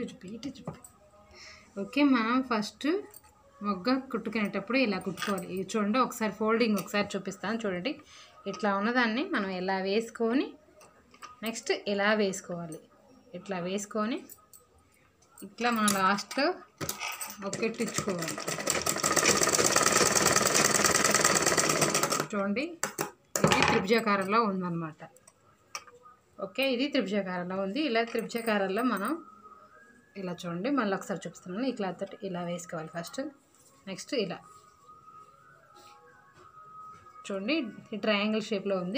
చూపి ఇటు చూపి ఓకే మనం ఫస్ట్ మొగ్గ కుట్టుకునేటప్పుడు ఇలా కుట్టుకోవాలి ఇది చూడండి ఒకసారి ఫోల్డింగ్ ఒకసారి చూపిస్తాను చూడండి ఇట్లా ఉన్నదాన్ని మనం ఇలా వేసుకొని నెక్స్ట్ ఇలా వేసుకోవాలి ఇట్లా వేసుకొని ఇట్లా మనం లాస్ట్లో ఒక్కెట్టించుకోవాలి చూడండి ఇది త్రిభుజాకారంలో ఉందన్నమాట ఓకే ఇది త్రిభుజాకారంలో ఉంది ఇలా త్రిభుజాకారంలో మనం ఇలా చూడండి మళ్ళీ ఒకసారి చూపిస్తున్నాను ఇట్లా తోటి ఇలా వేసుకోవాలి ఫస్ట్ నెక్స్ట్ ఇలా చూడండి ఈ ట్రయాంగిల్ షేప్లో ఉంది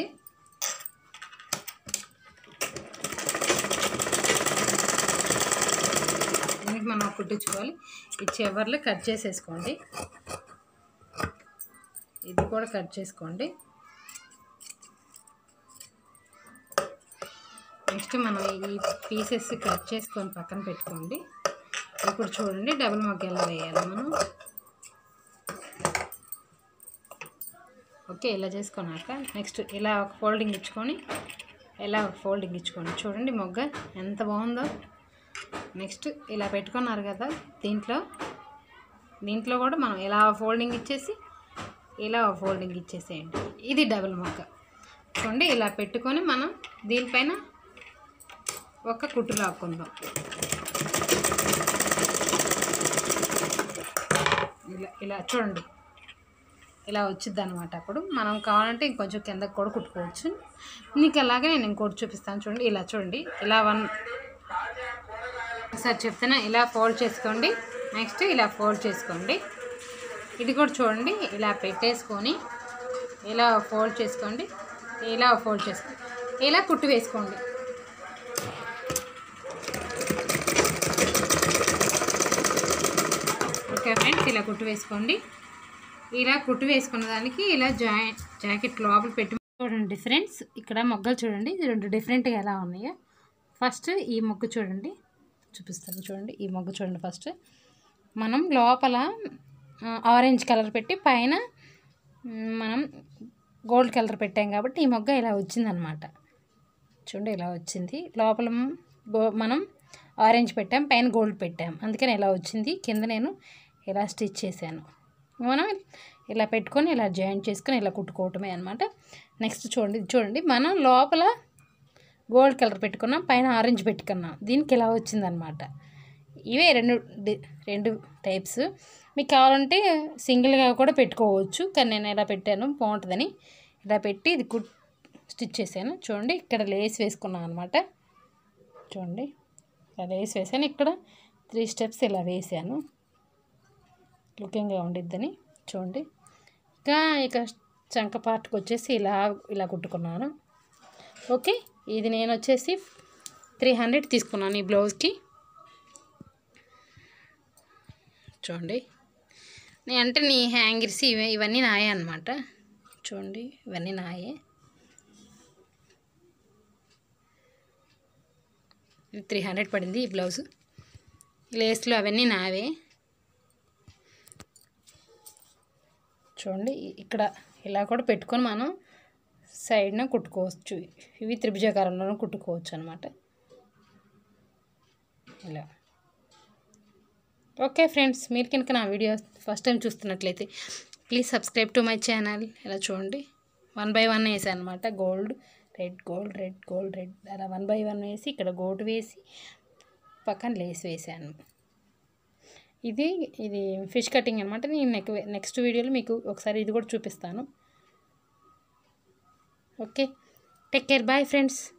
దీనికి మనం కుట్టించుకోవాలి ఈ చివర్లు కట్ చేసేసుకోండి ఇది కూడా కట్ చేసుకోండి నెక్స్ట్ మనం ఈ పీసెస్ కట్ చేసుకొని పక్కన పెట్టుకోండి ఇప్పుడు చూడండి డబుల్ మొగ్గ ఎలా వేయాలి మనం ఓకే ఇలా చేసుకున్నాక నెక్స్ట్ ఇలా ఒక ఫోల్డింగ్ ఇచ్చుకొని ఇలా ఒక ఫోల్డింగ్ ఇచ్చుకోండి చూడండి మొగ్గ ఎంత బాగుందో నెక్స్ట్ ఇలా పెట్టుకున్నారు కదా దీంట్లో దీంట్లో కూడా మనం ఇలా ఫోల్డింగ్ ఇచ్చేసి ఇలా ఫోల్డింగ్ ఇచ్చేసేయండి ఇది డబుల్ మొగ్గ చూడండి ఇలా పెట్టుకొని మనం దీనిపైన ఒక కుట్టు లాక్కుందాం ఇలా ఇలా చూడండి ఇలా వచ్చింది అనమాట అప్పుడు మనం కావాలంటే ఇంకొంచెం కిందకు కూడా కుట్టుకోవచ్చు నీకు అలాగే నేను ఇంకోటి చూపిస్తాను చూడండి ఇలా చూడండి ఇలా వన్ ఒకసారి చెప్తున్నా ఇలా ఫోల్డ్ చేసుకోండి నెక్స్ట్ ఇలా ఫోల్డ్ చేసుకోండి ఇది కూడా చూడండి ఇలా పెట్టేసుకొని ఇలా ఫోల్డ్ చేసుకోండి ఇలా ఫోల్డ్ చేసుకోండి ఇలా కుట్టు వేసుకోండి ఓకే ఫ్రెండ్స్ ఇలా కుట్టు వేసుకోండి ఇలా కుట్టు వేసుకున్న దానికి ఇలా జాయి జాకెట్ లోపల పెట్టి చూడండి ఫ్రెండ్స్ ఇక్కడ మొగ్గలు చూడండి ఇది రెండు డిఫరెంట్గా ఎలా ఉన్నాయో ఫస్ట్ ఈ మొగ్గు చూడండి చూపిస్తాను చూడండి ఈ మొగ్గు చూడండి ఫస్ట్ మనం లోపల ఆ, ఆరెంజ్ కలర్ పెట్టి పైన మ్, మనం గోల్డ్ కలర్ పెట్టాం కాబట్టి ఈ మొగ్గ ఇలా వచ్చిందనమాట చూడండి ఇలా వచ్చింది లోపల గో మనం ఆరెంజ్ పెట్టాం పైన గోల్డ్ పెట్టాం అందుకని ఇలా వచ్చింది కింద నేను ఇలా స్టిచ్ చేశాను మనం ఇలా పెట్టుకొని ఇలా జాయింట్ చేసుకొని ఇలా కుట్టుకోవటమే అనమాట నెక్స్ట్ చూడండి ఇది చూడండి మనం లోపల గోల్డ్ కలర్ పెట్టుకున్నాం పైన ఆరెంజ్ పెట్టుకున్నాం దీనికి ఇలా వచ్చిందనమాట ఇవే రెండు డి- రెండు టైప్స్ మీకు కావాలంటే సింగిల్గా కూడా పెట్టుకోవచ్చు కానీ నేను ఇలా పెట్టాను బాగుంటుందని ఇలా పెట్టి ఇది కుట్ స్టిచ్ చేశాను చూడండి ఇక్కడ లేస్ వేసుకున్నాను అనమాట చూడండి ఇలా లేస్ వేసాను ఇక్కడ త్రీ స్టెప్స్ ఇలా వేసాను లుకింగ్గా ఉండిద్దని చూడండి ఇంకా ఇక చంక పార్ట్కి వచ్చేసి ఇలా ఇలా కుట్టుకున్నాను ఓకే ఇది నేను వచ్చేసి త్రీ హండ్రెడ్ తీసుకున్నాను ఈ బ్లౌజ్కి చూడండి నీ అంటే నీ హ్యాంగర్స్ ఇవి ఇవన్నీ నాయే అనమాట చూడండి ఇవన్నీ నాయే త్రీ హండ్రెడ్ పడింది ఈ బ్లౌజ్ లేస్లు అవన్నీ నావే చూడండి ఇ- ఇక్కడ ఇలా కూడా పెట్టుకొని మనం సైడ్న కుట్టుకోవచ్చు ఇవి త్రిభుజాకారంలోనూ కుట్టుకోవచ్చు అనమాట ఇలా ఓకే ఫ్రెండ్స్ మీరు కనుక నా వీడియో ఫస్ట్ టైం చూస్తున్నట్లయితే please subscribe to my channel ఇలా చూడండి వన్ బై వన్ వేసాను అనమాట gold red gold red gold red అలా వన్ బై వన్ వేసి ఇక్కడ గోల్డ్ వేసి పక్కన లేస్ వేసాను ఇది ఇది ఫిష్ కటింగ్ అనమాట నేను నెక్ నెక్స్ట్ వీడియోలో మీకు ఒకసారి ఇది కూడా చూపిస్తాను okay take care bye friends